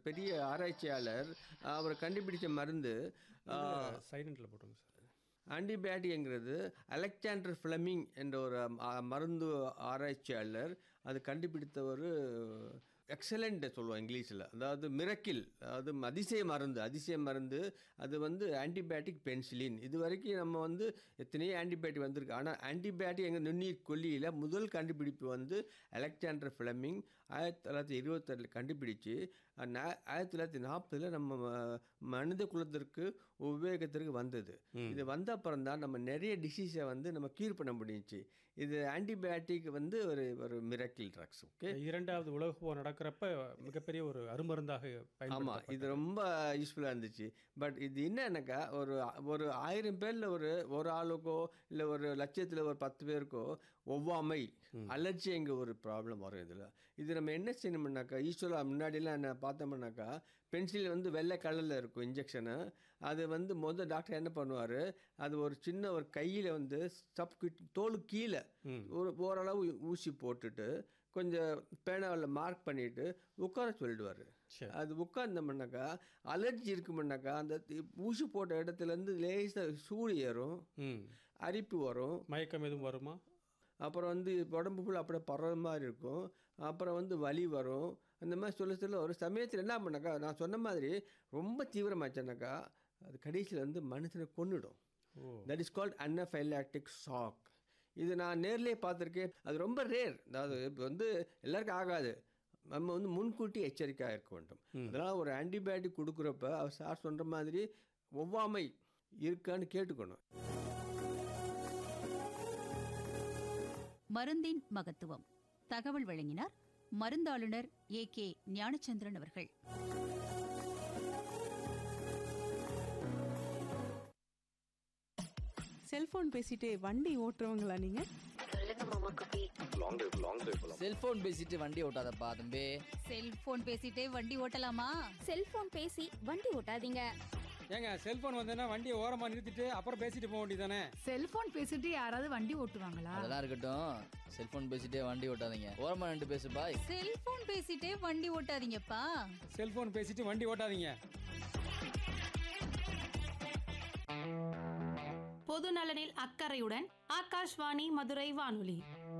பெரிய ஆராய்ச்சியாளர் அவர் கண்டுபிடிச்ச மருந்து சைலண்டில் போட்டுருங்க சார் ஆன்டிபயாட்டிக்ங்கிறது அலெக்சாண்டர் ஃப்ளமிங் என்ற ஒரு அ, மருந்து ஆராய்ச்சியாளர் அது கண்டுபிடித்த ஒரு எக்ஸலண்ட் சொல்லுவோம் இங்கிலீஷில் அதாவது மிரக்கில் அதாவது அதிசய மருந்து அதிசய மருந்து அது வந்து ஆன்டிபயாட்டிக் பென்சிலின் இது வரைக்கும் நம்ம வந்து எத்தனையோ ஆன்டிபயாட்டிக் வந்திருக்கு ஆனால் ஆன்டிபயாட்டிக் எங்கள் நுண்ணீர் கொல்லியில் முதல் கண்டுபிடிப்பு வந்து அலெக்சாண்டர் ஃப்ளமிங் ஆயிரத்தி தொள்ளாயிரத்தி இருபத்தெட்டில் கண்டுபிடிச்சு அஹ், நா- ஆயிரத்தி தொள்ளாயிரத்தி நாற்பதில் நம்ம ம- மனித குலத்திற்கு உபயோகத்திற்கு வந்தது இது வந்த அப்புறம் தான் நம்ம நிறைய டிசீஸை வந்து நம்ம க்யூர் பண்ண முடிஞ்சுச்சு இது ஆன்டிபயாட்டிக் வந்து ஒரு ஒரு மிரக்கில் ட்ரக்ஸ் ஓகே இரண்டாவது உலக போர் நடக்கிறப்ப மிகப்பெரிய ஒரு அருமருந்தாக ஆமாம் பயன்படுத்தப்பட்டது. இது ரொம்ப யூஸ்ஃபுல்லாக இருந்துச்சு பட் இது என்னன்னாக்கா ஒரு ஒரு ஆயிரம் பேரில் ஒரு ஒரு ஆளுக்கோ இல்லை ஒரு லட்சத்தில் ஒரு பத்து பேருக்கோ ஒவ்வாமை அலர்ஜிங்கிற ஒரு ப்ராப்ளம் வரும் இதில் இது நம்ம என்ன செய்யணும்னாக்கா யூஸ்வலாக முன்னாடிலாம் என்ன பார்த்தோம்னாக்கா பென்சில் வந்து வெள்ளை கலரில் இருக்கும் இன்ஜெக்ஷனு அது வந்து முதல் டாக்டர் என்ன பண்ணுவார் அது ஒரு சின்ன ஒரு கையில் வந்து சப் தோலு கீழே ஒரு ஓரளவு ஊசி போட்டுட்டு கொஞ்சம் பேனாவில் மார்க் பண்ணிட்டு உட்கார சொல்லிடுவார் சரி. அது உட்கார்ந்தோம்னாக்கா அலர்ஜி இருக்குமுன்னாக்கா அந்த தி- ஊசி போட்ட இடத்துலேருந்து லேசாக சூடு ஏறும் ம் அரிப்பு வரும் மயக்கம் எதுவும் வருமா அப்புறம் வந்து உடம்பு ஃபுல்லாக அப்படியே பரவுற மாதிரி இருக்கும் அப்புறம் வந்து வலி வரும் அந்த மாதிரி சொல்ல சொல்ல ஒரு சமயத்தில் என்ன பண்ணாக்கா நான் சொன்ன மாதிரி ரொம்ப தீவிரமாச்சுனாக்கா அது கடைசியில் வந்து மனுஷனை கொன்னுடும் oh that is called anaphylactic shock இது நான் நேர்லயே பார்த்துருக்கேன் அது ரொம்ப ரேர் அதாவது இப்போ வந்து எல்லாருக்கும் ஆகாது நம்ம வந்து முன்கூட்டி எச்சரிக்கையாக இருக்க வேண்டும் அதனால் ஒரு ஆன்டிபயோட்டிக் கொடுக்குறப்ப அவர் சார் சொல்கிற மாதிரி ஒவ்வாமை இருக்கான்னு கேட்டுக்கணும் மருந்தின் மகத்துவம் தகவல் வழங்கினார் மருந்தாளுநர் ஏ கே ஞானச்சந்திரன் அவர்கள் செல்போன் பேசிட்டு வண்டி ஓட்டுறவங்களா நீங்க செல்போன் பேசிட்டு வண்டி ஓட்டாதப்பா தம்பி செல்போன் பேசிட்டே வண்டி ஓட்டலாமா செல்போன் பேசி வண்டி ஓட்டாதீங்க ஏங்க செல்போன் வந்தேன்னா வண்டியை ஓரமா நிறுத்திட்டு அப்புறம் பேசிட்டு போக வேண்டியதானே செல்போன் பேசிட்டு யாராவது வண்டி ஓட்டுவாங்களா அதெல்லாம் இருக்கட்டும் செல்போன் பேசிட்டே வண்டி ஓட்டாதீங்க ஓரமா நின்று பேசு பாய் செல்போன் பேசிட்டே வண்டி ஓட்டாதீங்கப்பா செல்போன் பேசிட்டு வண்டி ஓட்டாதீங்க பொது நலனில் அக்கறையுடன் ஆகாஷ்வாணி மதுரை வானொலி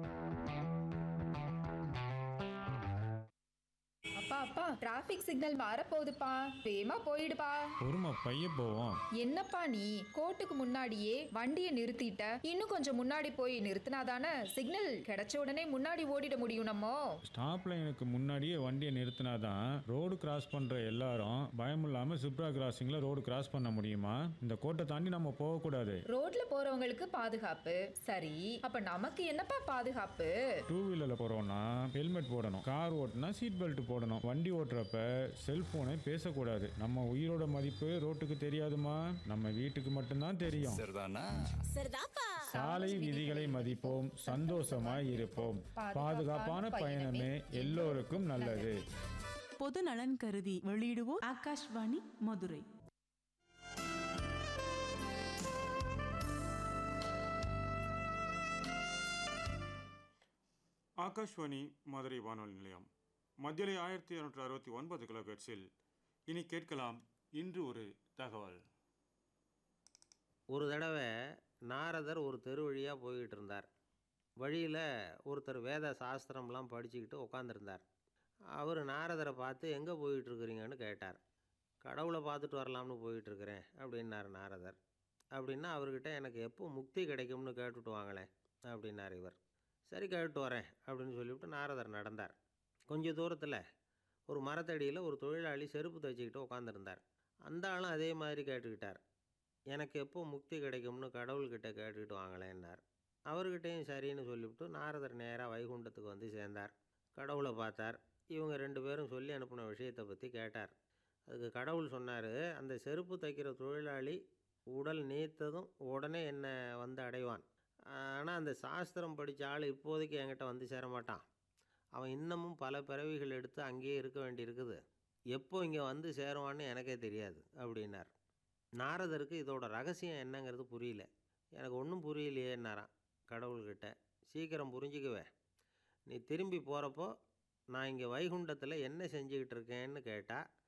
அப்பா அப்பா டிராபிக் சிக்னல் மாறப்போகுதுப்பா வேகமா போயிடுப்பா பொறுமை பைய போவோம் என்னப்பா நீ கோர்ட்டுக்கு முன்னாடியே வண்டியை நிறுத்திட்ட இன்னும் கொஞ்சம் முன்னாடி போய் நிறுத்தினாதானே சிக்னல் கிடைச்ச உடனே முன்னாடி ஓடிட முடியும் நம்மோ ஸ்டாப் லைனுக்கு முன்னாடியே வண்டியை நிறுத்தினாதான் ரோடு கிராஸ் பண்ற எல்லாரும் பயம் இல்லாம சிப்ரா கிராசிங்ல ரோடு கிராஸ் பண்ண முடியுமா இந்த கோட்டை தாண்டி நம்ம போகக்கூடாது ரோட்ல போறவங்களுக்கு பாதுகாப்பு சரி அப்ப நமக்கு என்னப்பா பாதுகாப்பு டூ வீலர்ல போறோம்னா ஹெல்மெட் போடணும் கார் ஓட்டினா சீட் பெல்ட் போடணும் வண்டி ஓட்டுறப்ப செல்போனை பேசக்கூடாது நம்ம உயிரோட மதிப்பு ரோட்டுக்கு தெரியாதுமா நம்ம வீட்டுக்கு மட்டும்தான் தெரியும் சாலை விதிகளை மதிப்போம் சந்தோஷமாய் இருப்போம் பாதுகாப்பான பயணமே எல்லோருக்கும் நல்லது பொது நலன் கருதி வெளியிடுவோர் ஆகாஷ்வாணி மதுரை ஆகாஷ்வாணி மதுரை வானொலி நிலையம் மத்தியலை ஆயிரத்தி இரநூற்றி அறுபத்தி ஒன்பது கிலோஹெர்ட்ஸில் இனி கேட்கலாம் இன்று ஒரு தகவல் ஒரு தடவை நாரதர் ஒரு தெரு வழியாக போய்கிட்டு இருந்தார் வழியில் ஒருத்தர் வேத சாஸ்திரம்லாம் படிச்சுக்கிட்டு உட்காந்துருந்தார் அவர் நாரதரை பார்த்து எங்கே போயிட்டுருக்குறீங்கன்னு கேட்டார் கடவுளை பார்த்துட்டு வரலாம்னு போயிட்டுருக்கிறேன் அப்படின்னார் நாரதர் அப்படின்னா அவர்கிட்ட எனக்கு எப்போ முக்தி கிடைக்கும்னு கேட்டுட்டு வாங்களேன் அப்படின்னார் இவர் சரி கேட்டு வரேன் அப்படின்னு சொல்லிவிட்டு நாரதர் நடந்தார் கொஞ்சம் தூரத்தில் ஒரு மரத்தடியில் ஒரு தொழிலாளி செருப்பு தைச்சிக்கிட்டு உட்காந்துருந்தார் அந்த ஆளும் அதே மாதிரி கேட்டுக்கிட்டார் எனக்கு எப்போ முக்தி கிடைக்கும்னு கடவுள்கிட்ட கேட்டுக்கிட்டு வாங்களேன்னார் அவர்கிட்டையும் சரின்னு சொல்லிவிட்டு நாரதர் நேராக வைகுண்டத்துக்கு வந்து சேர்ந்தார் கடவுளை பார்த்தார் இவங்க ரெண்டு பேரும் சொல்லி அனுப்பின விஷயத்தை பற்றி கேட்டார் அதுக்கு கடவுள் சொன்னார் அந்த செருப்பு தைக்கிற தொழிலாளி உடல் நீத்ததும் உடனே என்னை வந்து அடைவான் ஆனால் அந்த சாஸ்திரம் படித்த ஆள் இப்போதைக்கு என்கிட்ட வந்து சேர மாட்டான் அவன் இன்னமும் பல பிறவிகள் எடுத்து அங்கேயே இருக்க வேண்டியிருக்குது எப்போ இங்கே வந்து சேருவான்னு எனக்கே தெரியாது அப்படின்னார் நாரதருக்கு இதோட ரகசியம் என்னங்கிறது புரியல எனக்கு ஒன்றும் புரியலையேன்னாரான் கடவுள்கிட்ட சீக்கிரம் புரிஞ்சுக்குவேன் நீ திரும்பி போகிறப்போ நான் இங்கே வைகுண்டத்தில் என்ன செஞ்சுக்கிட்டு இருக்கேன்னு கேட்டால்